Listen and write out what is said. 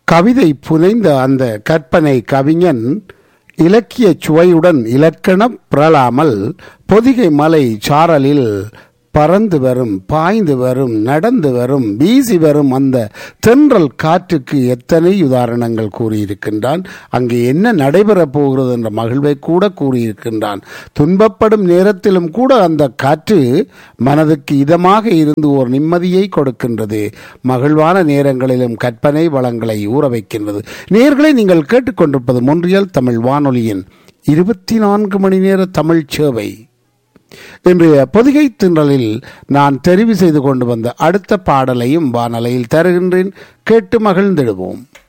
கவிதை புனைந்த அந்த கற்பனை கவிஞன் இலக்கிய சுவையுடன் இலக்கணம் பிறழாமல் பொதிகை மலை சாரலில் பறந்து வரும் பாய்ந்து வரும் நடந்து வரும் வீசி வரும் அந்த தென்றல் காற்றுக்கு எத்தனை உதாரணங்கள் கூறியிருக்கின்றான் அங்கே என்ன நடைபெறப் போகிறது என்ற மகிழ்வை கூட கூறியிருக்கின்றான் துன்பப்படும் நேரத்திலும் கூட அந்த காற்று மனதுக்கு இதமாக இருந்து ஒரு நிம்மதியை கொடுக்கின்றது மகிழ்வான நேரங்களிலும் கற்பனை வளங்களை ஊற வைக்கின்றது நேர்களை நீங்கள் கேட்டுக்கொண்டிருப்பது மொன்றியல் தமிழ் வானொலியின் இருபத்தி நான்கு மணி நேர தமிழ் சேவை இன்றைய பொதிகை தின்றலில் நான் தெரிவு செய்து கொண்டு வந்த அடுத்த பாடலையும் வானலையில் தருகின்றேன் கேட்டு மகிழ்ந்திடுவோம்